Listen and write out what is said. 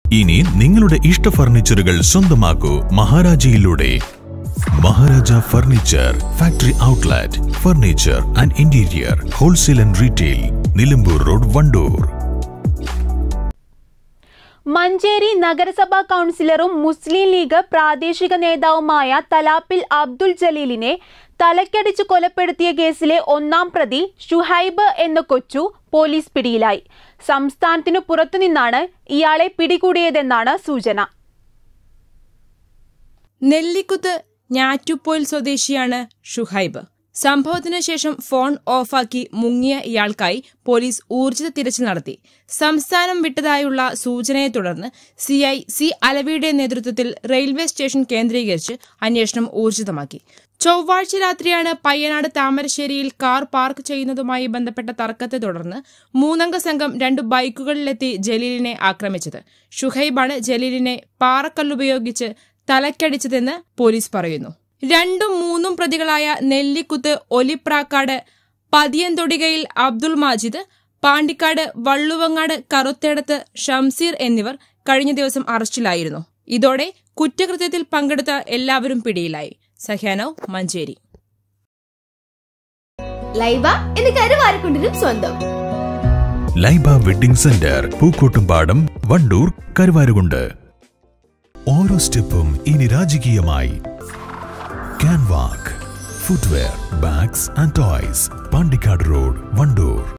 ഇനി നിങ്ങളുടെ ഇഷ്ട ഫർണിച്ചറുകൾ സ്വന്തമാക്കൂ മഹാരാജയിലൂടെ Maharaja furniture factory outlet furniture and interior wholesale and retail Nilambur road Wandoor Manjeri നഗരസഭാ കൗൺസിലറും മുസ്ലിം ലീഗ് പ്രാദേശിക നേതാവുമായ തലാപ്പിൽ അബ്ദുൽ ജലീലിനെ തലക്കടിച്ച് കൊലപ്പെടുത്തിയ കേസിലെ ഒന്നാം പ്രതി ഷുഹൈബ് എന്ന കൊച്ചു പോലീസ് പിടിയിലായി സംസ്ഥാനത്തിനു പുറത്തുനിന്നാണ് ഇയാളെ പിടികൂടിയതെന്നാണ് സൂചന നെല്ലിക്കുത്ത് ഞാറ്റുപോയിൽ സ്വദേശിയാണ് ഷുഹൈബ് സംഭവത്തിന് ശേഷം ഫോൺ ഓഫാക്കി മുങ്ങിയ ഇയാൾക്കായി പോലീസ് ഊർജിത തിരച്ചിൽ നടത്തി സംസ്ഥാനം വിട്ടതായുള്ള സൂചനയെ തുടർന്ന് സിഐ സി അലവിയുടെ നേതൃത്വത്തിൽ റെയിൽവേ സ്റ്റേഷൻ കേന്ദ്രീകരിച്ച് അന്വേഷണം ഊർജിതമാക്കി ചൊവ്വാഴ്ച രാത്രിയാണ് പയ്യനാട് താമരശ്ശേരിയിൽ കാർ പാർക്ക് ചെയ്യുന്നതുമായി ബന്ധപ്പെട്ട തർക്കത്തെ തുടർന്ന് മൂന്നംഗ സംഘം രണ്ട് ബൈക്കുകളിലെത്തി ജലീലിനെ ആക്രമിച്ചത് ഷുഹൈബാണ് ജലീലിനെ പാറക്കല്ലുപയോഗിച്ച് തലക്കടിച്ചതെന്ന് പോലീസ് പറയുന്നു രണ്ടും മൂന്നും പ്രതികളായ നെല്ലിക്കുത്ത് ഒലിപ്രാക്കാട് പതിയന്തൊടികയിൽ അബ്ദുൾ മാജിദ് പാണ്ടിക്കാട് വള്ളുവങ്ങാട് കറുത്തേടത്ത് ഷംസീർ എന്നിവർ കഴിഞ്ഞ ദിവസം അറസ്റ്റിലായിരുന്നു ഇതോടെ കുറ്റകൃത്യത്തിൽ പങ്കെടുത്ത എല്ലാവരും പിടിയിലായി സഹ്യാനോ മഞ്ചേരി ലൈബ എന്ന് കരുവാരക്കുണ്ടിനും സ്വന്തം ലൈബ വെഡിംഗ് സെന്റർ പൂക്കോട്ടുംപാടം വണ്ടൂർ കരുവാരുകുണ്ട് ഓരോ സ്റ്റെപ്പും ഇനി രാജകീയമായി Canwalk footwear bags and toys Pandikkad road Wandoor